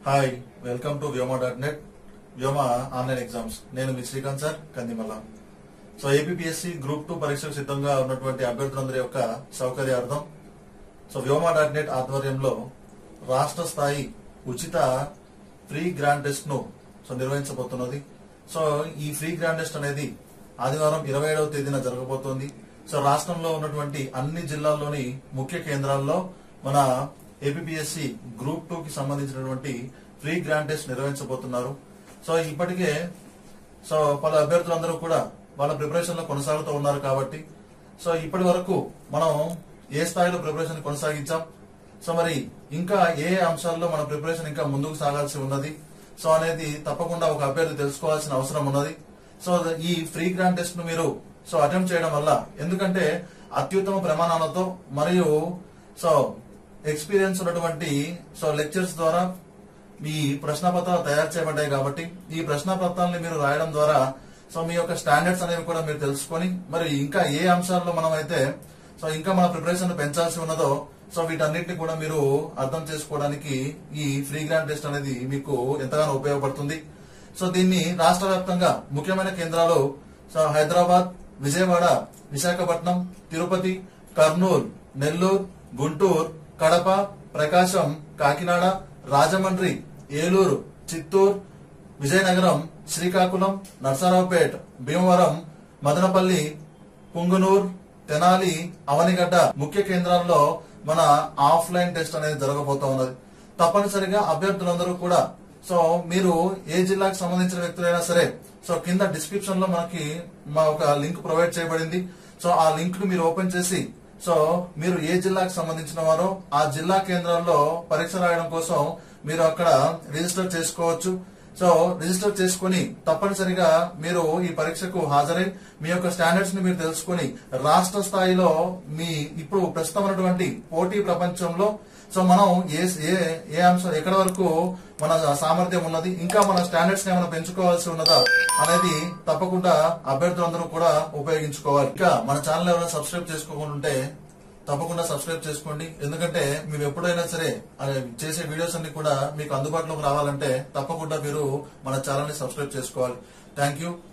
hi welcome to Vyoma dot net Vyoma online exams నేను మీ Srikanth sir Kandimalla so APSC group two పరీక్షకు సిద్ధంగా ఉన్నటువంటి అభ్యర్థులందరి యొక్క సౌకర్యార్థం సో వ్యోమా డాట్ నెట్ ఆధ్వర్యంలో రాష్ట్ర స్థాయి ఉచిత ఫ్రీ గ్రాండ్ టెస్ట్ ను సో నిర్వహించబోతున్నది సో ఈ ఫ్రీ గ్రాండ్ టెస్ట్ అనేది ఆదివారం ఇరవై ఏడవ తేదీన జరగబోతోంది సో రాష్ట్రంలో ఉన్నటువంటి అన్ని జిల్లాల్లోని ముఖ్య కేంద్రాల్లో మన ఏపీఎస్సి గ్రూప్ టూ కి సంబంధించినటువంటి ఫ్రీ గ్రాండ్ టెస్ట్ నిర్వహించబోతున్నారు సో ఇప్పటికే సో పలు అభ్యర్థులందరూ కూడా వాళ్ళ ప్రిపరేషన్ లో కొనసాగుతూ ఉన్నారు కాబట్టి సో ఇప్పటి వరకు మనం ఏ స్థాయిలో ప్రిపరేషన్ కొనసాగించాం సో మరి ఇంకా ఏ అంశాల్లో మన ప్రిపరేషన్ ఇంకా ముందుకు సాగాల్సి ఉన్నది సో అనేది తప్పకుండా ఒక అభ్యర్థి తెలుసుకోవాల్సిన అవసరం ఉన్నది సో ఈ ఫ్రీ గ్రాండ్ టెస్ట్ ను మీరు సో అటెంప్ట్ చేయడం వల్ల ఎందుకంటే అత్యుత్తమ ప్రమాణాలతో మరియు సో ఎక్స్పీరియన్స్ ఉన్నటువంటి సో లెక్చర్స్ ద్వారా ఈ ప్రశ్నపత్రాలు తయారు చేయబడ్డాయి కాబట్టి ఈ ప్రశ్నపత్రాలని మీరు రాయడం ద్వారా సో మీ యొక్క స్టాండర్డ్స్ అనేవి కూడా మీరు తెలుసుకొని మరి ఇంకా ఏ అంశాల్లో మనం అయితే సో ఇంకా మన ప్రిపరేషన్ పెంచాల్సి ఉన్నదో సో వీటన్నిటిని కూడా మీరు అర్థం చేసుకోవడానికి ఈ ఫ్రీ గ్రాండ్ టెస్ట్ అనేది మీకు ఎంతగానో ఉపయోగపడుతుంది సో దీన్ని రాష్ట్ర వ్యాప్తంగా ముఖ్యమైన కేంద్రాలు సో హైదరాబాద్ విజయవాడ విశాఖపట్నం తిరుపతి కర్నూలు నెల్లూరు గుంటూరు కడప ప్రకాశం కాకినాడ రాజమండ్రి ఏలూరు చిత్తూరు విజయనగరం శ్రీకాకుళం నర్సరావుపేట్ భీమవరం మదనపల్లి పుంగనూర్ తెనాలి అవనిగడ్డ ముఖ్య కేంద్రాల్లో మన ఆఫ్లైన్ టెస్ట్ అనేది జరగబోతా ఉన్నది తప్పనిసరిగా అభ్యర్థులందరూ కూడా సో మీరు ఏ జిల్లాకు సంబంధించిన వ్యక్తులైనా సరే సో కింద డిస్క్రిప్షన్ లో మనకి మా ఒక లింక్ ప్రొవైడ్ చేయబడింది సో ఆ లింక్ ను మీరు ఓపెన్ చేసి సో మీరు ఏ జిల్లాకు సంబంధించిన వారో ఆ జిల్లా కేంద్రాల్లో పరీక్ష రాయడం కోసం మీరు అక్కడ రిజిస్టర్ చేసుకోవచ్చు సో రిజిస్టర్ చేసుకుని తప్పనిసరిగా మీరు ఈ పరీక్షకు హాజరై మీ యొక్క స్టాండర్డ్స్ ని మీరు తెలుసుకుని రాష్ట్ర స్థాయిలో మీ ఇప్పుడు ప్రస్తుతం ఉన్నటువంటి పోటీ ప్రపంచంలో సో మనం ఏ ఏ ఏ అంశం ఎక్కడి వరకు మన సామర్థ్యం ఉన్నది ఇంకా మన స్టాండర్డ్స్ ని ఏమైనా పెంచుకోవాల్సి ఉన్నదా అనేది తప్పకుండా అభ్యర్థులందరూ కూడా ఉపయోగించుకోవాలి ఇంకా మన ఛానల్ ఎవరైనా సబ్స్క్రైబ్ చేసుకోకుండా ఉంటే తప్పకుండా సబ్స్క్రైబ్ చేసుకోండి ఎందుకంటే మేము ఎప్పుడైనా సరే అదే చేసే వీడియోస్ అన్ని కూడా మీకు అందుబాటులోకి రావాలంటే తప్పకుండా మీరు మన ఛానల్ ని సబ్స్క్రైబ్ చేసుకోవాలి థ్యాంక్ యూ